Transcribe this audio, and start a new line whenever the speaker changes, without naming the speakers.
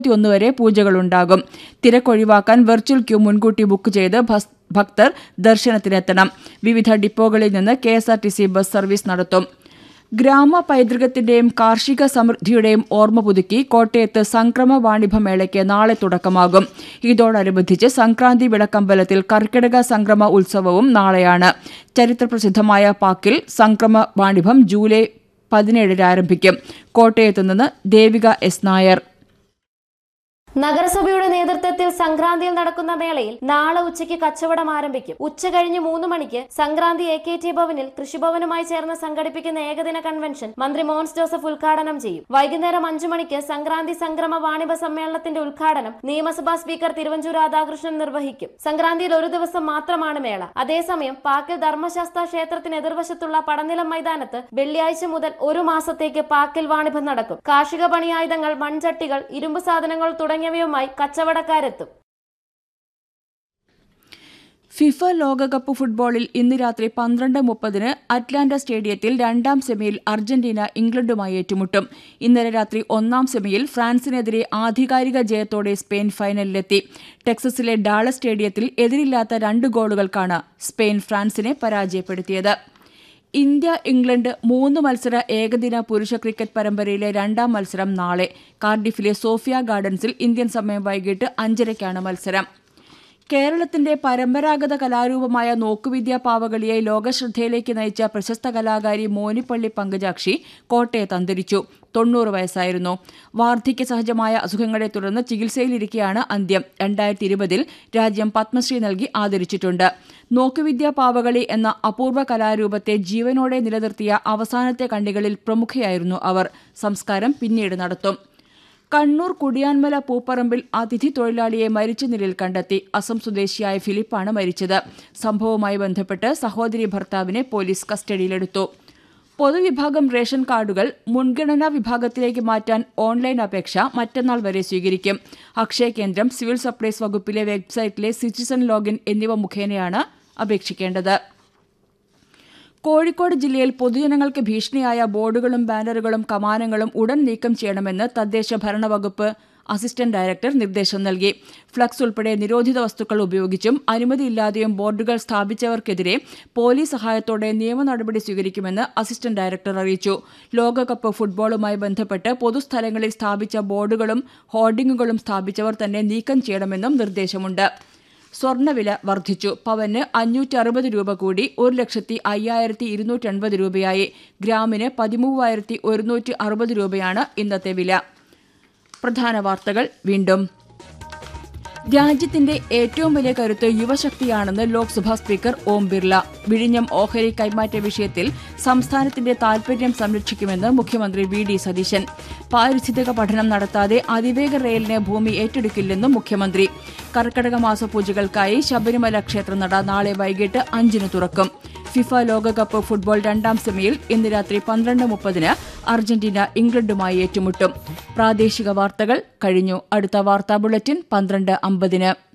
ഒന്ന് വരെ പൂജകളുണ്ടാകും തിരക്കൊഴിവാക്കാൻ വെർച്വൽ ക്യൂ മുൻകൂട്ടി ബുക്ക് ചെയ്ത് ഭസ്- ഭക്തർ ദർശനത്തിനെത്തണം വിവിധ ഡിപ്പോകളിൽ നിന്ന് K S R T C bus service നടത്തും ഗ്രാമ പൈതൃകത്തിന്റെയും കാർഷിക സമൃദ്ധിയുടെയും ഓർമ്മ പുതുക്കി കോട്ടയത്ത് സംക്രമ വാണിഭമേളയ്ക്ക് നാളെ തുടക്കമാകും ഇതോടനുബന്ധിച്ച് സംക്രാന്തി വിളക്കമ്പലത്തിൽ കർക്കിടക സംക്രമ ഉത്സവവും നാളെയാണ് ചരിത്രപ്രസിദ്ധമായ പാക്കിൽ സംക്രമ വാണിഭം ജൂലൈ പതിനേഴിന് ആരംഭിക്കും കോട്ടയത്ത് നിന്ന് ദേവിക എസ് നായർ
നഗരസഭയുടെ നേതൃത്വത്തിൽ സംക്രാന്തിയിൽ നടക്കുന്ന മേളയിൽ നാളെ ഉച്ചയ്ക്ക് കച്ചവടം ആരംഭിക്കും ഉച്ച കഴിഞ്ഞ് മൂന്ന് മണിക്ക് സംക്രാന്തി എ കെ ടി ഭവനിൽ കൃഷിഭവനുമായി ചേർന്ന് സംഘടിപ്പിക്കുന്ന ഏകദിന കൺവെൻഷൻ മന്ത്രി മോൻസ് ജോസഫ് ഉദ്ഘാടനം ചെയ്യും വൈകുന്നേരം അഞ്ചു മണിക്ക് സംക്രാന്തി സംക്രമ വാണിഭ സമ്മേളനത്തിന്റെ ഉദ്ഘാടനം നിയമസഭാ സ്പീക്കർ തിരുവഞ്ചൂർ രാധാകൃഷ്ണൻ നിർവഹിക്കും സംക്രാന്തിയിൽ ഒരു ദിവസം മാത്രമാണ് മേള അതേസമയം പാക്കിൽ ധർമ്മശാസ്ത്ര ക്ഷേത്രത്തിന് എതിർവശത്തുള്ള പടനിലം മൈതാനത്ത് വെള്ളിയാഴ്ച മുതൽ ഒരു മാസത്തേക്ക് പാക്കിൽ വാണിഭം നടക്കും കാർഷിക പണിയായുധങ്ങൾ മൺചട്ടികൾ ഇരുമ്പ് സാധനങ്ങൾ തുടങ്ങിയവയുമായി കച്ചവടക്കാരെത്തും
ഫിഫ ലോകകപ്പ് ഫുട്ബോളിൽ ഇന്ന് രാത്രി പന്ത്രണ്ട് മുപ്പതിന് അറ്റ്ലാന്റ സ്റ്റേഡിയത്തിൽ രണ്ടാം സെമിയിൽ അർജന്റീന ഇംഗ്ലണ്ടുമായി ഏറ്റുമുട്ടും ഇന്നലെ രാത്രി ഒന്നാം സെമിയിൽ ഫ്രാൻസിനെതിരെ ആധികാരിക ജയത്തോടെ സ്പെയിൻ ഫൈനലിലെത്തി ടെക്സസിലെ ഡാളസ് സ്റ്റേഡിയത്തിൽ എതിരില്ലാത്ത രണ്ട് ഗോളുകൾക്കാണ് സ്പെയിൻ ഫ്രാൻസിനെ പരാജയപ്പെടുത്തിയത് ഇന്ത്യ ഇംഗ്ലണ്ട് മൂന്ന് മത്സര ഏകദിന പുരുഷ ക്രിക്കറ്റ് പരമ്പരയിലെ രണ്ടാം മത്സരം നാളെ കാർഡിഫിലെ സോഫിയ ഗാർഡൻസിൽ ഇന്ത്യൻ സമയം വൈകിട്ട് അഞ്ചരയ്ക്കാണ് മത്സരം കേരളത്തിന്റെ പരമ്പരാഗത കലാരൂപമായ നോക്കുവിദ്യ പാവകളിയെ ലോകശ്രദ്ധയിലേക്ക് നയിച്ച പ്രശസ്ത കലാകാരി മോനിപ്പള്ളി പങ്കജാക്ഷി കോട്ടയത്ത് അന്തരിച്ചു തൊണ്ണൂറ് വയസ്സായിരുന്നു വാർദ്ധക്യ സഹജമായ അസുഖങ്ങളെ തുടർന്ന് ചികിത്സയിലിരിക്കെയാണ് അന്ത്യം രണ്ടായിരത്തി ഇരുപതിൽ രാജ്യം പത്മശ്രീ നൽകി ആദരിച്ചിട്ടുണ്ട് നോക്കുവിദ്യ പാവകളി എന്ന അപൂർവ കലാരൂപത്തെ ജീവനോടെ നിലനിർത്തിയ അവസാനത്തെ കണ്ണികളിൽ പ്രമുഖയായിരുന്നു അവർ സംസ്കാരം പിന്നീട് നടത്തും കണ്ണൂർ കുടിയാൻമല പൂപ്പറമ്പിൽ അതിഥി തൊഴിലാളിയെ മരിച്ച നിലയിൽ കണ്ടെത്തി അസം സ്വദേശിയായ ഫിലിപ്പാണ് മരിച്ചത് സംഭവവുമായി ബന്ധപ്പെട്ട് സഹോദരി ഭർത്താവിനെ പോലീസ് കസ്റ്റഡിയിലെടുത്തു പൊതുവിഭാഗം റേഷൻ കാർഡുകൾ മുൻഗണനാ വിഭാഗത്തിലേക്ക് മാറ്റാൻ ഓൺലൈൻ അപേക്ഷ മറ്റന്നാൾ വരെ സ്വീകരിക്കും അക്ഷയ കേന്ദ്രം സിവിൽ സപ്ലൈസ് വകുപ്പിലെ വെബ്സൈറ്റിലെ സിറ്റിസൺ ലോഗിൻ എന്നിവ മുഖേനയാണ് അപേക്ഷിക്കേണ്ടത് കോഴിക്കോട് ജില്ലയിൽ പൊതുജനങ്ങൾക്ക് ഭീഷണിയായ ബോർഡുകളും ബാനറുകളും കമാനങ്ങളും ഉടൻ നീക്കം ചെയ്യണമെന്ന് തദ്ദേശ ഭരണവകുപ്പ് അസിസ്റ്റന്റ് ഡയറക്ടർ നിർദ്ദേശം നൽകി ഫ്ലക്സ് ഉൾപ്പെടെ നിരോധിത വസ്തുക്കൾ ഉപയോഗിച്ചും അനുമതിയില്ലാതെയും ബോർഡുകൾ സ്ഥാപിച്ചവർക്കെതിരെ പോലീസ് സഹായത്തോടെ നിയമ നടപടി സ്വീകരിക്കുമെന്ന് അസിസ്റ്റന്റ് ഡയറക്ടർ അറിയിച്ചു ലോകകപ്പ് ഫുട്ബോളുമായി ബന്ധപ്പെട്ട് പൊതുസ്ഥലങ്ങളിൽ സ്ഥാപിച്ച ബോർഡുകളും ഹോർഡിംഗുകളും സ്ഥാപിച്ചവർ തന്നെ നീക്കം ചെയ്യണമെന്നും നിർദ്ദേശമുണ്ട് സ്വർണ്ണവില വർദ്ധിച്ചു പവന് അഞ്ഞൂറ്റി അറുപത് രൂപ കൂടി ഒരു ലക്ഷത്തി അയ്യായിരത്തി ഇരുന്നൂറ്റി എൺപത് രൂപയായി ഗ്രാമിന് പതിമൂവായിരത്തി ഒരുന്നൂറ്റി അറുപത് രൂപയാണ് ഇന്നത്തെ വില പ്രധാന വാർത്തകൾ വീണ്ടും രാജ്യത്തിന്റെ ഏറ്റവും വലിയ കരുത്ത് യുവശക്തിയാണെന്ന് ലോക്സഭാ സ്പീക്കർ ഓം ബിർള വിഴിഞ്ഞം ഓഹരി കൈമാറ്റ വിഷയത്തിൽ സംസ്ഥാനത്തിന്റെ താൽപര്യം സംരക്ഷിക്കുമെന്ന് മുഖ്യമന്ത്രി വി ഡി സതീശൻ പാരിസ്ഥിതിക പഠനം നടത്താതെ അതിവേഗ റെയിലിന് ഭൂമി ഏറ്റെടുക്കില്ലെന്നും മുഖ്യമന്ത്രി കർക്കടക മാസ പൂജകൾക്കായി ശബരിമല ക്ഷേത്രനട നാളെ വൈകിട്ട് അഞ്ചിന് തുറക്കും ഫിഫ ലോകകപ്പ് ഫുട്ബോൾ രണ്ടാം സെമിയിൽ ഇന്ന് രാത്രി പന്ത്രണ്ട് മുപ്പതിന് അർജന്റീന ഇംഗ്ലണ്ടുമായി ഏറ്റുമുട്ടും പ്രാദേശിക വാർത്തകൾ കഴിഞ്ഞു അടുത്ത വാർത്താ ബുള്ളറ്റിൻ പന്ത്രണ്ട് അമ്പതിന്